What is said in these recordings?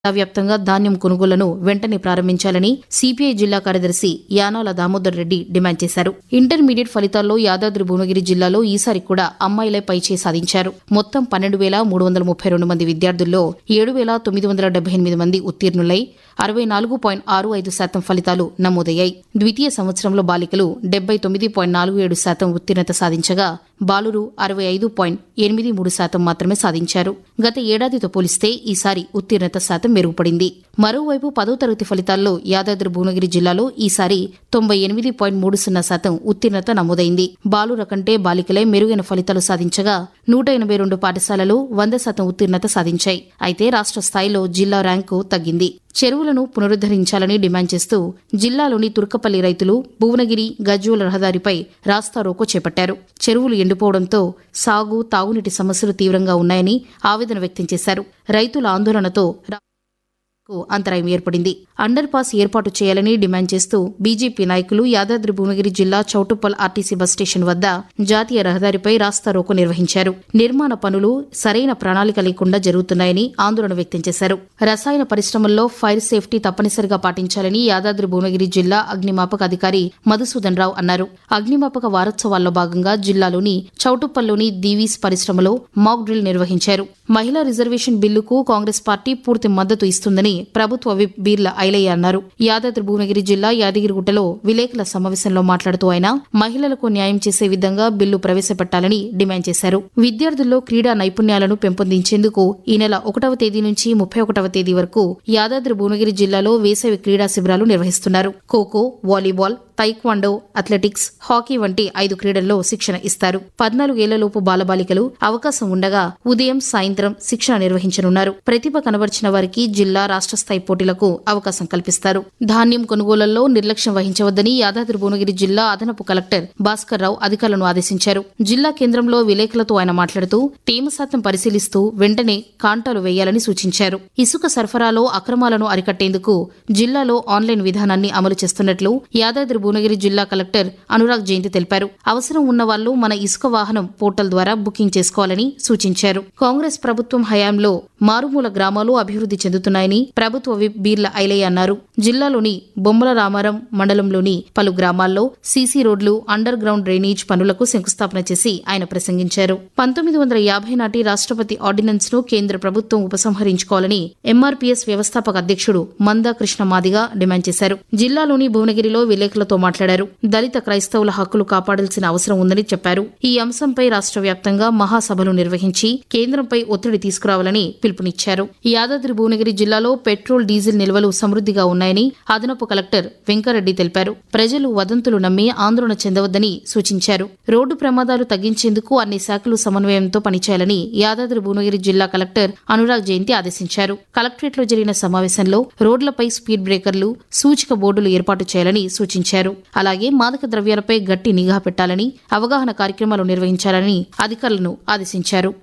జిల్లా వ్యాప్తంగా ధాన్యం కొనుగోళ్లను వెంటనే ప్రారంభించాలని సిపిఐ జిల్లా కార్యదర్శి యానాల దామోదర్ రెడ్డి డిమాండ్ చేశారు ఇంటర్మీడియట్ ఫలితాల్లో యాదాద్రి భువనగిరి జిల్లాలో ఈసారి కూడా అమ్మాయిలే పైచే సాధించారు మొత్తం పన్నెండు వేల మూడు వందల ముప్పై రెండు మంది విద్యార్థుల్లో ఏడు వేల తొమ్మిది వందల డెబ్బై ఎనిమిది మంది ఉత్తీర్ణులై అరవై నాలుగు పాయింట్ ఆరు ఐదు శాతం ఫలితాలు నమోదయ్యాయి ద్వితీయ సంవత్సరంలో బాలికలు డెబ్బై తొమ్మిది పాయింట్ నాలుగు ఏడు శాతం ఉత్తీర్ణత సాధించగా బాలురు అరవై ఐదు పాయింట్ ఎనిమిది మూడు శాతం మాత్రమే సాధించారు గత ఏడాదితో పోలిస్తే ఈసారి ఉత్తీర్ణత శాతం మెరుగుపడింది మరోవైపు పదో తరగతి ఫలితాల్లో యాదాద్రి భువనగిరి జిల్లాలో ఈసారి తొంభై ఎనిమిది పాయింట్ మూడు సున్నా శాతం ఉత్తీర్ణత నమోదైంది బాలుర కంటే బాలికలే మెరుగైన ఫలితాలు సాధించగా నూట ఎనభై రెండు పాఠశాలలు వంద శాతం ఉత్తీర్ణత సాధించాయి అయితే రాష్ట్ర స్థాయిలో జిల్లా ర్యాంకు తగ్గింది చెరువులను పునరుద్దరించాలని డిమాండ్ చేస్తూ జిల్లాలోని తుర్కపల్లి రైతులు భువనగిరి గజ్వల రహదారిపై రాస్తారోకో చేపట్టారు చెరువులు ఎండిపోవడంతో సాగు తాగునీటి సమస్యలు తీవ్రంగా ఉన్నాయని ఆవేదన వ్యక్తం చేశారు రైతుల ఆందోళనతో రా- కు అంతరాయం ఏర్పడింది అండర్ పాస్ ఏర్పాటు చేయాలని డిమాండ్ చేస్తూ బీజేపీ నాయకులు యాదాద్రి భువనగిరి జిల్లా చౌటుప్పల్ ఆర్టీసీ బస్ స్టేషన్ వద్ద జాతీయ రహదారిపై రాస్తారోకో నిర్వహించారు నిర్మాణ పనులు సరైన ప్రణాళిక లేకుండా జరుగుతున్నాయని ఆందోళన వ్యక్తం చేశారు రసాయన పరిశ్రమల్లో ఫైర్ సేఫ్టీ తప్పనిసరిగా పాటించాలని యాదాద్రి భువనగిరి జిల్లా అగ్నిమాపక అధికారి మధుసూదన్ రావు అన్నారు అగ్నిమాపక వారోత్సవాల్లో భాగంగా జిల్లాలోని చౌటుప్పల్లోని దీవీస్ పరిశ్రమలో మాక్ డ్రిల్ నిర్వహించారు మహిళా రిజర్వేషన్ బిల్లుకు కాంగ్రెస్ పార్టీ పూర్తి మద్దతు ఇస్తుందని ప్రభుత్వ విప్ బీర్ల ఐలయ్య అన్నారు యాదాద్రి భువనగిరి జిల్లా యాదగిరిగుట్టలో విలేకరుల సమావేశంలో మాట్లాడుతూ ఆయన మహిళలకు న్యాయం చేసే విధంగా బిల్లు ప్రవేశపెట్టాలని డిమాండ్ చేశారు విద్యార్థుల్లో క్రీడా నైపుణ్యాలను పెంపొందించేందుకు ఈ నెల ఒకటవ తేదీ నుంచి ముప్పై ఒకటవ తేదీ వరకు యాదాద్రి భువనగిరి జిల్లాలో వేసవి క్రీడా శిబిరాలు నిర్వహిస్తున్నారు kho kho volleyball taekwondo athletics hockey వంటి ఐదు క్రీడల్లో శిక్షణ ఇస్తారు పద్నాలుగేళ్లలోపు బాలబాలికలు అవకాశం ఉండగా ఉదయం సాయంత్రం శిక్షణ నిర్వహించనున్నారు ప్రతిభ కనబర్చిన వారికి జిల్లా రాష్ట్ర స్థాయి పోటీలకు అవకాశం కల్పిస్తారు ధాన్యం కొనుగోళ్లలో నిర్లక్ష్యం వహించవద్దని యాదాద్రి భువనగిరి జిల్లా అదనపు కలెక్టర్ భాస్కర్ రావు అధికారులను ఆదేశించారు జిల్లా కేంద్రంలో విలేకరులతో ఆయన మాట్లాడుతూ తేమ శాతం పరిశీలిస్తూ వెంటనే కాంటాలు వేయాలని సూచించారు ఇసుక సరఫరాలో అక్రమాలను అరికట్టేందుకు జిల్లాలో ఆన్లైన్ విధానాన్ని అమలు చేస్తున్నట్లు యాదాద్రి భువనగిరి జిల్లా కలెక్టర్ అనురాగ్ జయంతి తెలిపారు అవసరం ఉన్న వాళ్లు మన ఇసుక వాహనం పోర్టల్ ద్వారా బుకింగ్ చేసుకోవాలని సూచించారు కాంగ్రెస్ ప్రభుత్వం హయాంలో మారుమూల గ్రామాలు అభివృద్ధి చెందుతున్నాయని ప్రభుత్వ విప్ బీర్ల ఐలయ్య అన్నారు జిల్లాలోని బొమ్మల రామారం మండలంలోని పలు గ్రామాల్లో సీసీ రోడ్లు అండర్ గ్రౌండ్ డ్రైనేజ్ పనులకు శంకుస్థాపన చేసి ఆయన ప్రసంగించారు పంతొమ్మిది వందల యాభై నాటి రాష్ట్రపతి ఆర్డినెన్స్ ను కేంద్ర ప్రభుత్వం ఉపసంహరించుకోవాలని ఎంఆర్పీఎస్ వ్యవస్థాపక అధ్యక్షుడు మందా కృష్ణ మాదిగా డిమాండ్ చేశారు జిల్లాలోని భువనగిరిలో విలేకరులతో మాట్లాడారు దళిత క్రైస్తవుల హక్కులు కాపాడాల్సిన అవసరం ఉందని చెప్పారు ఈ అంశంపై రాష్ట్ర వ్యాప్తంగా మహాసభలు నిర్వహించి కేంద్రంపై ఒత్తిడి తీసుకురావాలని పిలుపునిచ్చారు యాదాద్రి భువనగిరి జిల్లాలో పెట్రోల్ డీజిల్ నిల్వలు సమృద్దిగా ఉన్నాయని అదనపు కలెక్టర్ వెంకరెడ్డి తెలిపారు ప్రజలు వదంతులు నమ్మి ఆందోళన చెందవద్దని సూచించారు రోడ్డు ప్రమాదాలు తగ్గించేందుకు అన్ని శాఖలు సమన్వయంతో పనిచేయాలని యాదాద్రి భువనగిరి జిల్లా కలెక్టర్ అనురాగ్ జయంతి ఆదేశించారు కలెక్టరేట్లో జరిగిన సమావేశంలో రోడ్లపై స్పీడ్ బ్రేకర్లు సూచిక బోర్డులు ఏర్పాటు చేయాలని సూచించారు అలాగే మాదక ద్రవ్యాలపై గట్టి నిఘా పెట్టాలని అవగాహన కార్యక్రమాలు నిర్వహించాలని అధికారులను ఆదేశించారు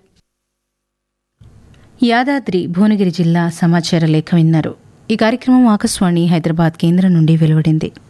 యాదాద్రి భువనగిరి జిల్లా సమాచార లేఖ విన్నారు ఈ కార్యక్రమం ఆకాశవాణి హైదరాబాద్ కేంద్రం నుండి వెలువడింది